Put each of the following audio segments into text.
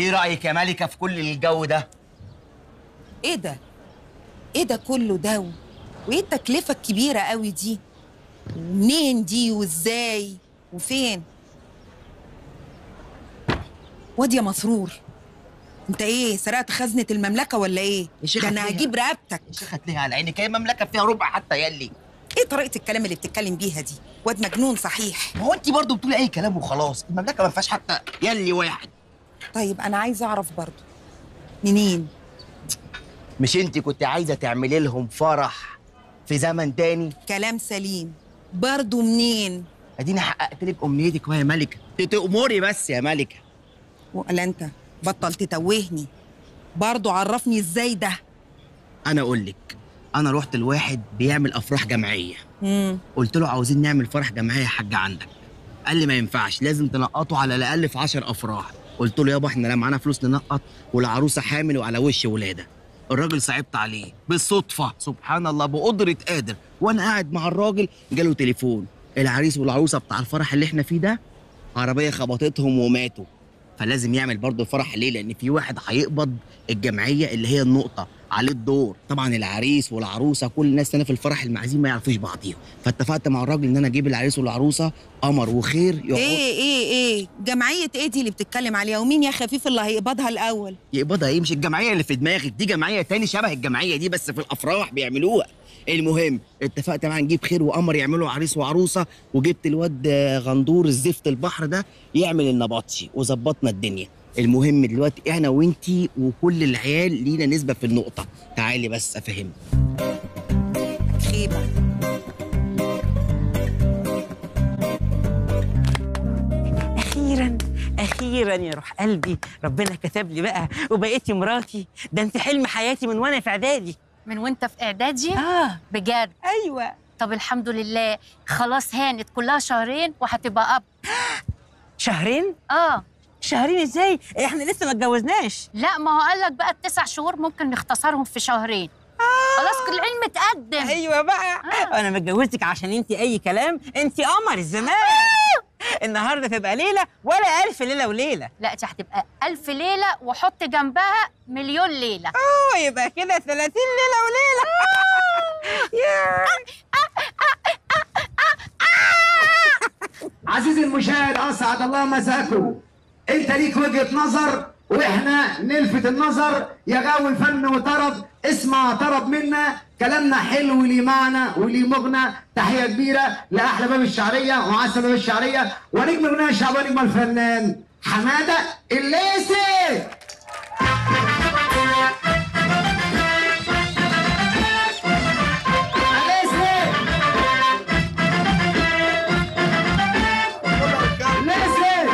ايه رايك يا ملكه في كل الجو ده ايه ده ايه ده كله ده و- وايه التكلفه الكبيره قوي دي ومنين دي وازاي وفين واد يا مسرور انت ايه سرقت خزنه المملكه ولا ايه يا شيخة ده انا فيها. هجيب رقبتك يا شيخه تلاقيها على عينك هي مملكه فيها ربع حتى يلي ايه طريقه الكلام اللي بتتكلم بيها دي واد مجنون صحيح ما هو انت برضه بتقولي اي كلام وخلاص المملكه ما فيهاش حتى يلي واحد طيب انا عايزه اعرف برضو منين مش انت كنت عايزه تعملي لهم فرح في زمن تاني كلام سليم برضو منين اديني حققت لك امنيتك وهي ملكه تأمري بس يا ملكه ولا انت بطل تتوهني برضو عرفني ازاي ده انا اقول لك انا رحت لواحد بيعمل افراح جماعيه امم قلت له عاوزين نعمل فرح جماعي يا حاج عندك قال لي ما ينفعش لازم تنقطوا على الاقل في 10 افراح قلت له يابا احنا لا معانا فلوس ننقط والعروسه حامل وعلى وش ولاده الراجل صعبت عليه بالصدفه سبحان الله بقدره قادر وانا قاعد مع الراجل جاله تليفون العريس والعروسه بتاع الفرح اللي احنا فيه ده عربيه خبطتهم وماتوا فلازم يعمل برضه فرح ليه لان في واحد هيقبض الجمعيه اللي هي النقطه عليه الدور طبعا العريس والعروسه كل الناس هنا في الفرح المعازيم ما يعرفوش بعضيهم فاتفقت مع الراجل ان انا اجيب العريس والعروسه قمر وخير يقعد ايه ايه ايه جمعيه ايه دي اللي بتتكلم عليها ومين يا خفيف اللي هيقبضها الاول يقبضها ايه مش الجمعيه اللي في دماغك دي جمعيه تاني شبه الجمعيه دي بس في الافراح بيعملوها المهم اتفقت معاه نجيب خير وقمر يعملوا عريس وعروسه وجبت الواد آه، غندور الزفت البحر ده يعمل النبطشي وظبطنا الدنيا المهم دلوقتي احنا وانتي وكل العيال لينا نسبه في النقطه تعالي بس افهمك خيبه اخيرا اخيرا يا روح قلبي ربنا كتب لي بقى وبقيتي مراتي ده انت حلم حياتي من وانا في اعدادي من وانت في اعدادي اه بجد ايوه طب الحمد لله خلاص هانت كلها شهرين وهتبقى اب شهرين اه شهرين ازاي احنا لسه ما اتجوزناش لا ما هو قال لك بقى التسع شهور ممكن نختصرهم في شهرين خلاص كل العلم اتقدم ايوه بقى آه. انا متجوزتك عشان انت اي كلام انت قمر الزمان النهارده تبقى ليله ولا الف ليله وليله لا دي هتبقى ألف ليلة وحط جنبها مليون ليلة اوه يبقى كده 30 ليله وليله يا عزيزي المشاهد اسعد الله مساكم انت ليك وجهه نظر واحنا نلفت النظر يا غاوي فن وطرب اسمع طرب منا كلامنا حلو ليه معنى وليه مغنى تحيه كبيره لاحلى باب الشعريه وعسل باب الشعريه ونجم الاغنيه الشعبيه نجم الفنان حماده الليثي الليثي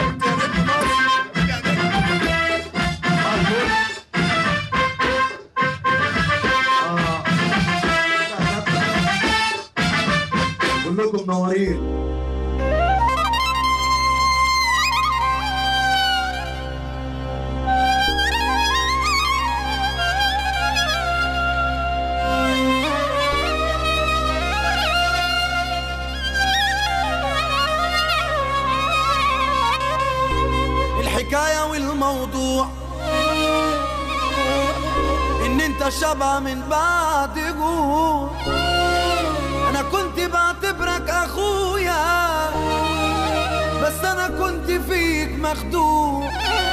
كلكم منورين الحكاية والموضوع ان انت شبه من بعد جوع انا كنت بعتبرك اخويا بس انا كنت فيك مخدوع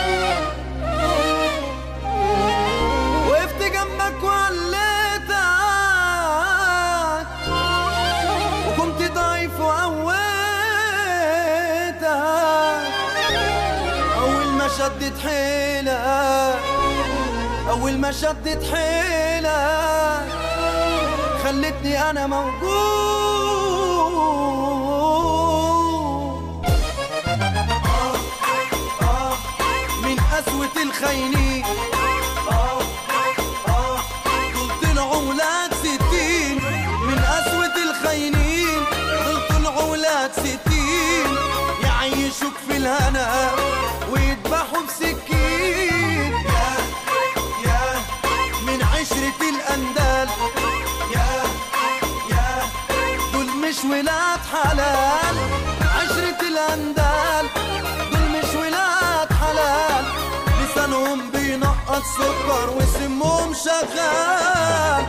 وقفت جنبك وعليتك وكنت ضعيف وقويتك أول ما شدت حيلك أول ما شدت حيلك خلتني أنا موجود آه آه من قسوة الخاينين آه آه دول طلعوا ولاد ستين من قسوة الخاينين دول طلعوا ولاد ستين يعيشوك في الهنا ويذبحوا بسكين يا يا من عشرة الأندال يا يا دول مش ولاد حلال عشرة الأندال دول مش ولاد حلال لسانهم السكر وسمهم شغال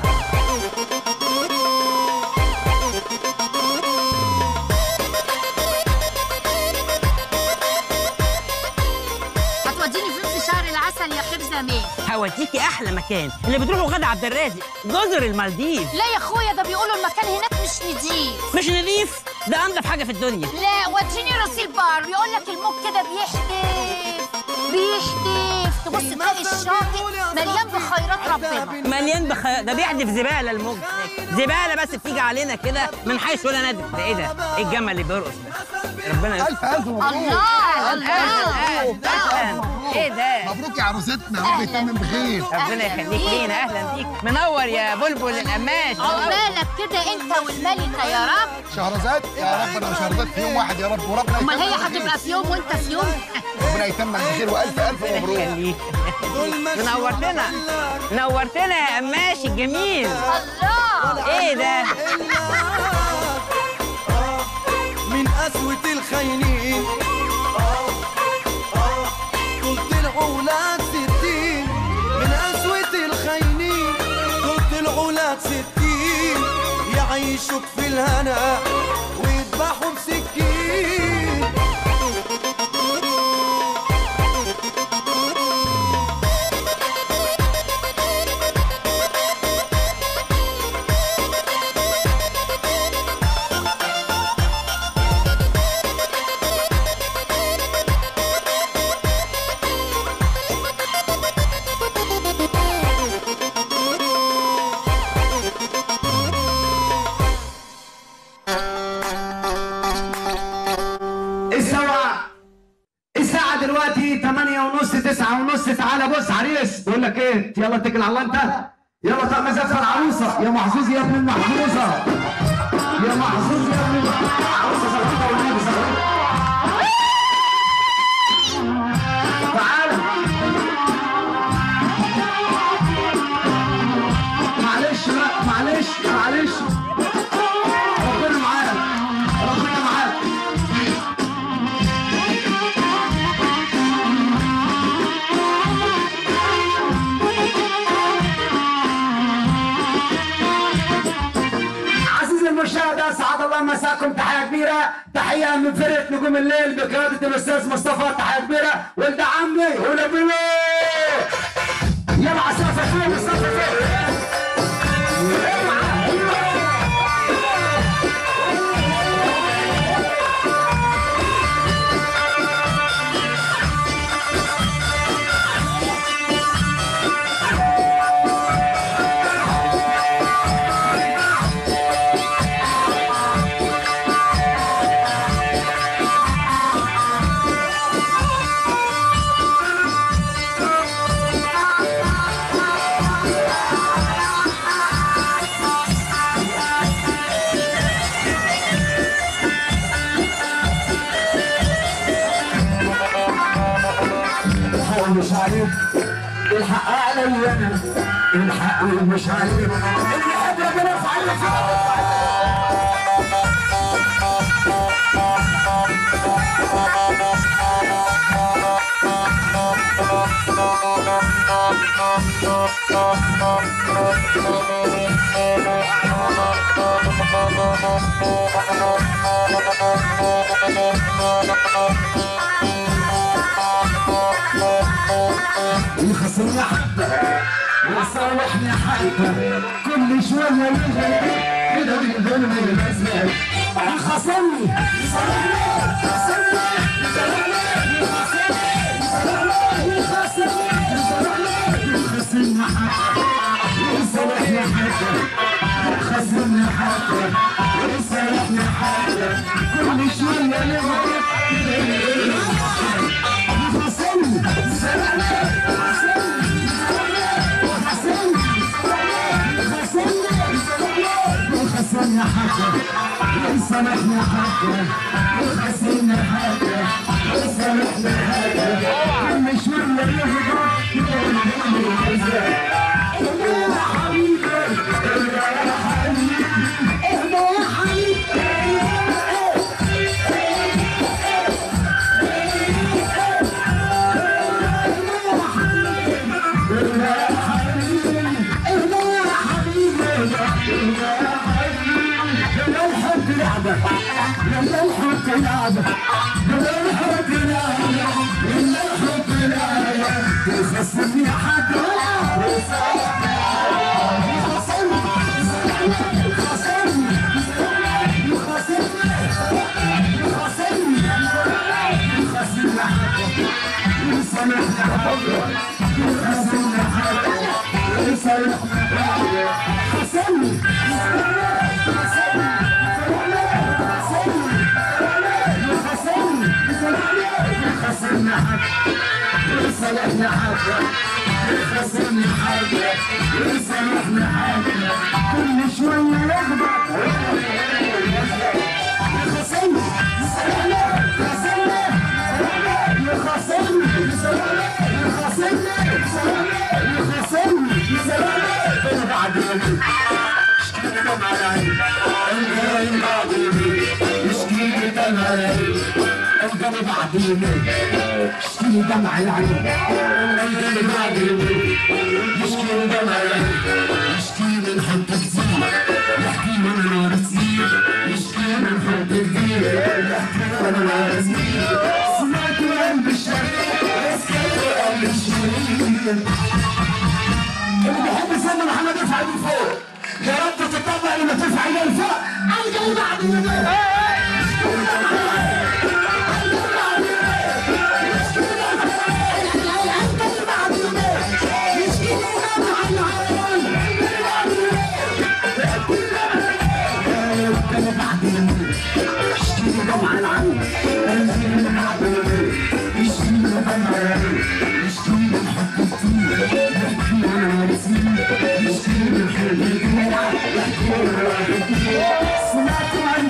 هتوديني فين في شهر العسل يا خير زمان هوديكي احلى مكان اللي بتروحوا غدا عبد الرازق جزر المالديف لا يا اخويا ده بيقولوا المكان هناك مش نضيف مش نضيف ده انضف حاجه في الدنيا لا وديني راس البر بيقول لك الموج كده بيحدف بيحدف تبص تلاقي الشاطئ مليان بخيرات ربنا مليان بخ... ده بيحدف زباله الموج زباله بس بتيجي علينا كده من حيث ولا ندري ده ايه ده؟ ايه الجمل اللي بيرقص ده؟ ربنا يستر. الف الف مبروك الله الله اهلا اهلا ايه ده؟ مبروك يا عروستنا رب يتمم بخير ربنا يخليك لينا اهلا بيك منور يا بلبل القماش عقبالك كده انت والملكه يا رب شهرزاد يا رب انا وشهرزاد في يوم واحد يا رب وربنا امال هي يتمم بخير. هتبقى في يوم وانت في يوم ربنا يتمم بخير والف الف مبروك يخليك دول ماشي منورتنا نورتنا يا قماش الجميل الله ايه ده؟ من قسوة الخاينين آه آه دول طلعوا ولاد ستين من قسوة الخاينين دول طلعوا ولاد ستين يعيشوك في الهنا ويذبحوا بسكين الساعة الساعة دلوقتي 8 ونص 9 ونص تعالى بص عريس بقول لك ايه يلا اتكل على الله انت يلا طب مزفر عروسة يا محظوظ يا ابن المحظوظة يا محظوظ يا ابن المحظوظة عروسة صلواتها والنبي صلواتها تعالى معلش لا معلش معلش ربنا معاك ربنا معاك عزيزي المشاهد اسعد الله مساكم تحيه كبيره تحيه من فرقه نجوم الليل بقياده الاستاذ مصطفى تحيه كبيره ولد عمي ونبيله يلا عسافه فين مصطفى فين الحق مش عليك الحق علي انا الحق مش عليك اللي يحب ربنا يفعل له فيه. يخسرني حبة ويصالحني حبة كل شوية يجي كده من ظلم الأزمان خسرني خسرني حبة ويصالحني حبة خسرني حبة ويصالحني حبة كل شوية يجي خسرني خسرني حاجة سامحني حاجة خسرني حاجة سامحني حاجة كل شوية يهدى اهدى يا حبيبي اهدى يا حبيبي اهدى يا حبيبي الحب لعبة الحب لعبة الحب لعبة تخصمني حد يخصمني يخصمني يخصمني يخصمني حد يصالحني حد يخصمني حد يصالحني حد يخصمني يخصمني حد يصالحني حد يخصمني حد يصالحني حد كل شوية يخبط يخصمني يصالحني يخصمني يخصمني يخصمني يخصمني يخصمني انا بعد يومين اشتكي دم على عيني الجاي بعد يومين اشتكي دم على عيني الجاي بعد يومين اشتكي دم على عيني الجاي بعد يومين اشتكي دم على عيني اشتكي من حب كتير يحكي من نار سنين يشكي من حب كتير يحكي من نار سنين سمعت قلب الشرير اسكت قلب الشرير اللي بيحب يسمى محمد يرفع ايده لفوق يا رب تطلع لما ترفع ايده لفوق الجاي بعد يومين سمعت عن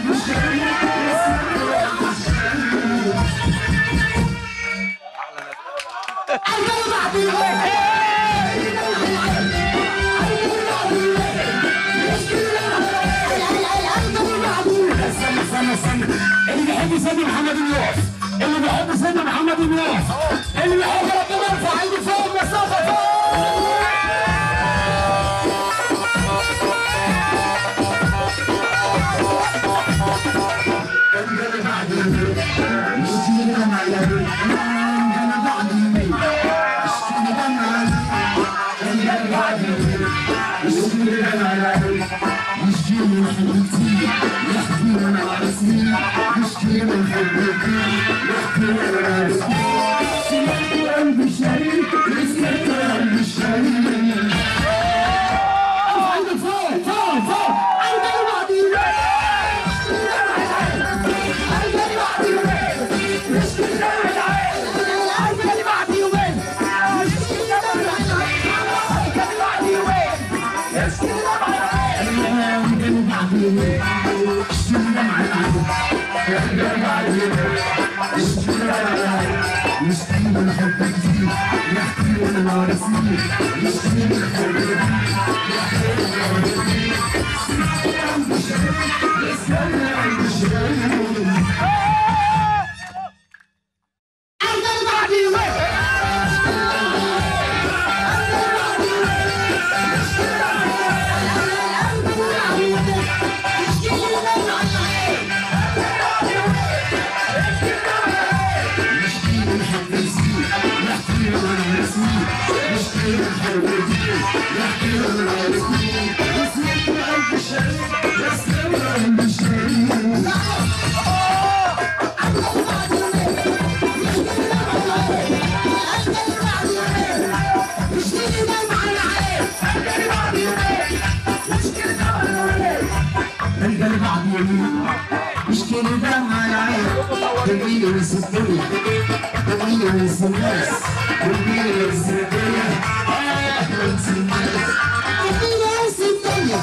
استنى استنى استنى اللي بيحب يسمي محمد الياس اللي بيحب يسمي محمد الياس اللي بيحب ربنا يرفع ايده فوق مسافه فوق الجنة بعد يومين اشتري دم على الجنة بعد يومين اشتري دم على الجنة بعد يومين اشتري دم على يشكي من حبيبتي يحكي من عرسي يشكي من حبيبتي يحكي من عرسي سمعت قلبي الشريك سمعت قلبي الشريك ارفع فوق فوق فوق الجنة بعد القلب عميل مشكلة دم على عين جميل وسطية جميل وسناس جميل وسطية آه وسناس جميل وسطية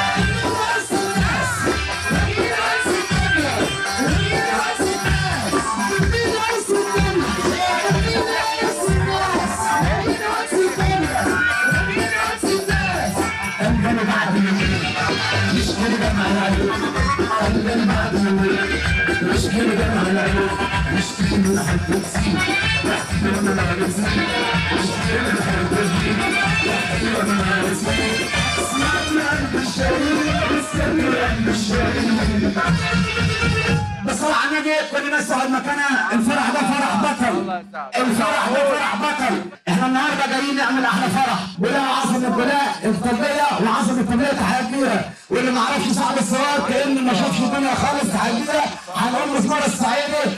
القلب عميل مشكلة دم على عين القلب عميل مشكلة دم على عين مشكلة من حب كتير مشكلة من عرسي مشكلة من حب كتير مشكلة من عرسي اسمعني قلب الشريك اسمعني قلب الشريك بس الصلاة على النبي كل الناس تقعد مكانها الفرح ده فرح بطل الفرح ده فرح بطل احنا النهارده جايين نعمل احلى فرح ولا عاصمة بلاء الطبية وعاصمة الطبية تحية كبيرة واللي ما عرفش صاحب الصواب كأنه ما شافش الدنيا خالص تحية كبيرة هنقول مسمار الصعيدي